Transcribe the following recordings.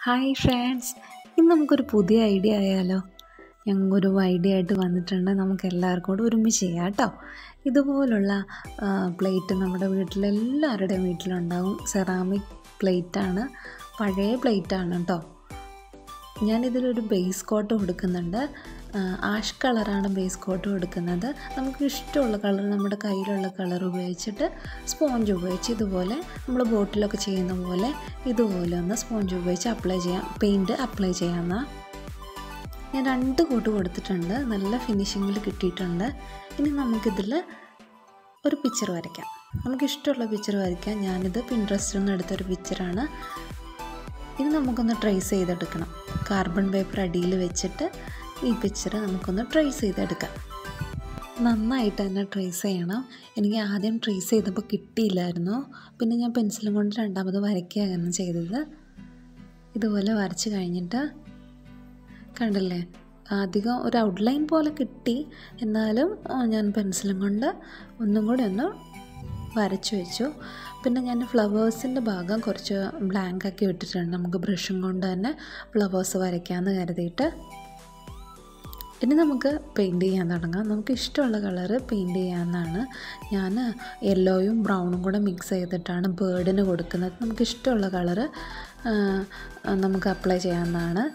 hi friends ഇന്ന് നമുക്കൊരു പുതിയ ഐഡിയ ആയാലോ ഞങ്ങൾക്കൊരു ഐഡിയ ആയിട്ട് വന്നിട്ടുണ്ട് നമുക്ക് എല്ലാവർക്കും കൂടെ ഒരുമിച്ച് ചെയ്യാം കേട്ടോ ഇതുപോലുള്ള പ്ലേറ്റ് നമ്മുടെ വീട്ടിലെല്ലാവരുടെയും വീട്ടിലുണ്ടാവും സെറാമിക് പ്ലേറ്റാണ് പഴയ പ്ലേറ്റാണ് കേട്ടോ ഞാനിതിലൊരു ബേസ് കോട്ട് കൊടുക്കുന്നുണ്ട് ആഷ് കളറാണ് ബേസ് കോട്ട് കൊടുക്കുന്നത് നമുക്ക് ഇഷ്ടമുള്ള കളർ നമ്മുടെ കയ്യിലുള്ള കളർ ഉപയോഗിച്ചിട്ട് സ്പോഞ്ച് ഉപയോഗിച്ച് ഇതുപോലെ നമ്മൾ ബോട്ടിലൊക്കെ ചെയ്യുന്ന പോലെ ഇതുപോലെ ഒന്ന് സ്പോഞ്ച് ഉപയോഗിച്ച് അപ്ലൈ ചെയ്യാം പെയിൻറ്റ് അപ്ലൈ ചെയ്യാമെന്ന ഞാൻ രണ്ട് കോട്ട് കൊടുത്തിട്ടുണ്ട് നല്ല ഫിനിഷിങ്ങിൽ കിട്ടിയിട്ടുണ്ട് ഇനി നമുക്കിതിൽ ഒരു പിക്ചർ വരയ്ക്കാം നമുക്കിഷ്ടമുള്ള പിക്ചർ വരയ്ക്കാം ഞാനിത് പിൻട്രസ്റ്റിൽ നിന്ന് എടുത്തൊരു പിക്ചറാണ് ഇത് നമുക്കൊന്ന് ട്രേസ് ചെയ്തെടുക്കണം കാർബൺ പേപ്പർ അടിയിൽ വെച്ചിട്ട് ഈ പിക്ചർ നമുക്കൊന്ന് ട്രേസ് ചെയ്തെടുക്കാം നന്നായിട്ട് തന്നെ ട്രേസ് ചെയ്യണം എനിക്ക് ആദ്യം ട്രേസ് ചെയ്തപ്പോൾ കിട്ടിയില്ലായിരുന്നു പിന്നെ ഞാൻ പെൻസിലും കൊണ്ട് രണ്ടാമത് വരയ്ക്കുകയാണ് ചെയ്തത് ഇതുപോലെ വരച്ച് കഴിഞ്ഞിട്ട് കണ്ടില്ലേ അധികം ഒരു ഔട്ട്ലൈൻ പോലെ കിട്ടി എന്നാലും ഞാൻ പെൻസിലും കൊണ്ട് ഒന്നും കൂടി ഒന്ന് വരച്ചു വെച്ചു പിന്നെ ഞാൻ ഫ്ലവേഴ്സിൻ്റെ ഭാഗം കുറച്ച് ബ്ലാങ്ക് ആക്കി വിട്ടിട്ടുണ്ട് നമുക്ക് ബ്രഷും കൊണ്ട് തന്നെ ഫ്ലവേഴ്സ് വരയ്ക്കാമെന്ന് കരുതിയിട്ട് ഇനി നമുക്ക് പെയിൻറ്റ് ചെയ്യാൻ തുടങ്ങാം നമുക്ക് ഇഷ്ടമുള്ള കളറ് പെയിൻറ്റ് ചെയ്യാമെന്നാണ് ഞാൻ യെല്ലോയും ബ്രൗണും കൂടെ മിക്സ് ചെയ്തിട്ടാണ് ബേർഡിന് കൊടുക്കുന്നത് നമുക്ക് ഇഷ്ടമുള്ള കളറ് നമുക്ക് അപ്ലൈ ചെയ്യാവുന്നതാണ്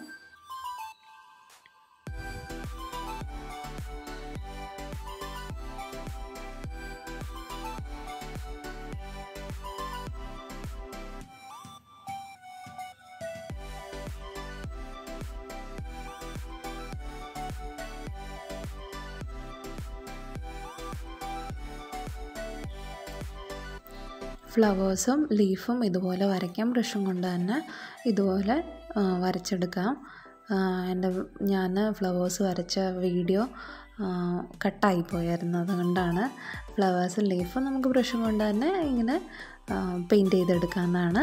ഫ്ലവേഴ്സും ലീഫും ഇതുപോലെ വരയ്ക്കാം ബ്രഷും കൊണ്ട് തന്നെ ഇതുപോലെ വരച്ചെടുക്കാം എൻ്റെ ഞാൻ ഫ്ലവേഴ്സ് വരച്ച വീഡിയോ കട്ടായി പോയായിരുന്നു അതുകൊണ്ടാണ് ഫ്ലവേഴ്സും ലീഫും നമുക്ക് ബ്രഷും കൊണ്ട് തന്നെ ഇങ്ങനെ പെയിൻറ്റ് ചെയ്തെടുക്കാവുന്നതാണ്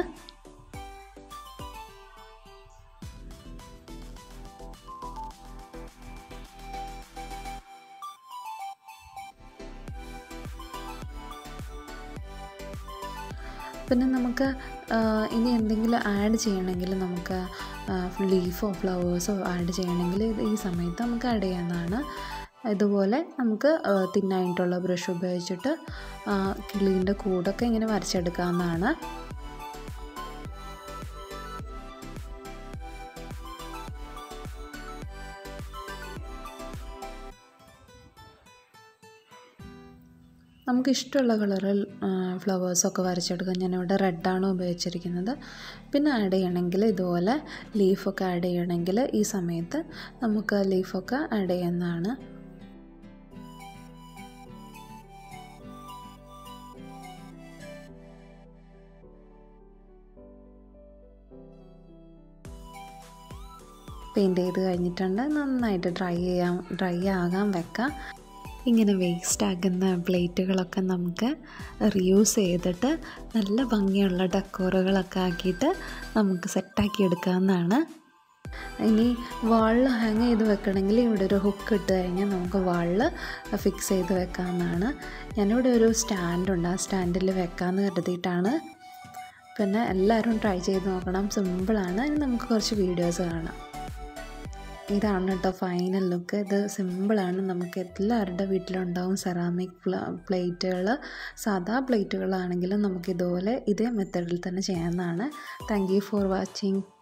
പിന്നെ നമുക്ക് ഇനി എന്തെങ്കിലും ആഡ് ചെയ്യണമെങ്കിൽ നമുക്ക് ലീഫോ ഫ്ലവേഴ്സോ ആഡ് ചെയ്യണമെങ്കിൽ ഈ സമയത്ത് നമുക്ക് ആഡ് ചെയ്യാവുന്നതാണ് ഇതുപോലെ നമുക്ക് തിന്നായിട്ടുള്ള ബ്രഷ് ഉപയോഗിച്ചിട്ട് കിളീൻ്റെ കൂടൊക്കെ ഇങ്ങനെ വരച്ചെടുക്കാവുന്നതാണ് നമുക്ക് ഇഷ്ടമുള്ള കളറിൽ ഫ്ലവേഴ്സൊക്കെ വരച്ചെടുക്കാം ഞാനിവിടെ റെഡാണ് ഉപയോഗിച്ചിരിക്കുന്നത് പിന്നെ ആഡ് ചെയ്യണമെങ്കിൽ ഇതുപോലെ ലീഫൊക്കെ ആഡ് ചെയ്യണമെങ്കിൽ ഈ സമയത്ത് നമുക്ക് ലീഫൊക്കെ ആഡ് ചെയ്യുന്നതാണ് പെയിൻറ്റ് ചെയ്ത് കഴിഞ്ഞിട്ടുണ്ട് നന്നായിട്ട് ഡ്രൈ ചെയ്യാൻ ഡ്രൈ ആകാൻ വെക്കാം ഇങ്ങനെ വേസ്റ്റ് ആകുന്ന പ്ലേറ്റുകളൊക്കെ നമുക്ക് റിയൂസ് ചെയ്തിട്ട് നല്ല ഭംഗിയുള്ള ഡെക്കോറുകളൊക്കെ ആക്കിയിട്ട് നമുക്ക് സെറ്റാക്കി എടുക്കാവുന്നതാണ് ഇനി വാളിൽ ഹാങ് ചെയ്ത് വെക്കണമെങ്കിൽ ഇവിടെ ഒരു ഹുക്ക് ഇട്ട് കഴിഞ്ഞാൽ നമുക്ക് വാളിൽ ഫിക്സ് ചെയ്ത് വെക്കാവുന്നതാണ് ഞാനിവിടെ ഒരു സ്റ്റാൻഡുണ്ട് ആ സ്റ്റാൻഡിൽ വെക്കാമെന്ന് കരുതിയിട്ടാണ് പിന്നെ എല്ലാവരും ട്രൈ ചെയ്ത് നോക്കണം സിമ്പിളാണ് ഇനി നമുക്ക് കുറച്ച് വീഡിയോസ് കാണാം ഇതാണ് കേട്ടോ ഫൈനൽ ലുക്ക് ഇത് സിമ്പിളാണ് നമുക്ക് എല്ലാവരുടെ വീട്ടിലുണ്ടാവും സെറാമിക് പ്ലേറ്റുകൾ സാധാ പ്ലേറ്റുകളാണെങ്കിലും നമുക്ക് ഇതുപോലെ ഇതേ മെത്തേഡിൽ തന്നെ ചെയ്യാവുന്നതാണ് താങ്ക് യു ഫോർ വാച്ചിങ്